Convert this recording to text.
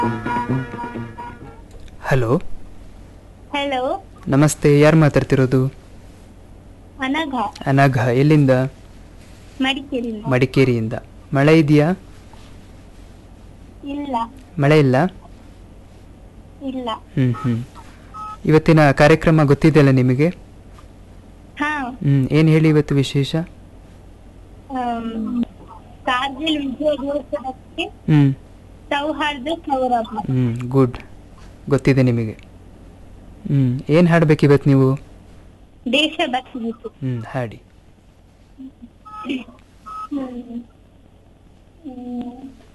Hello hello ನಮಸ್ತೆ ಯಾರು ಮಾತಾಡ್ತಿರೋದು ಅನಘ ಅನಘ ಎಲ್ಲಿಂದ ಮಡಿಕೇರಿಯಿಂದ ಮಡಿಕೇರಿಯಿಂದ ಮಳೆ ಇದೆಯಾ ಇಲ್ಲ ಮಳೆ ಇಲ್ಲ ಇಲ್ಲ ಹ್ಮ್ ಹ್ಮ್ ಇವತ್ತಿನ ಕಾರ್ಯಕ್ರಮ ಗೊತ್ತಿದೆಯಲ್ಲ ನಿಮಗೆ ಹಾ ಹ್ಮ್ ಏನು ಹೇಳಿ ಇವತ್ತು ವಿಶೇಷ ಆಮ್, ಕಾರ್ಗಿಲ್ ವಿಜಯ ದಿವಸಕ್ಕೆ ಹ್ಮ್ ಸೌಹಾರ್ದ ಸೌರಭ ಹ್ಮ್ ಗುಡ್ ಗೊತ್ತಿದೆ ನಿಮಗೆ ಹ್ಮ್ ಏನು ಹಾಡ್ಬೇಕು ಇವತ್ತು ನೀವು ದೇಶಭಕ್ತಿ ಗೀತೆ ಹ್ಮ್ ಹಾಡಿ ಹ್ಮ್. ಹ್ಮ್.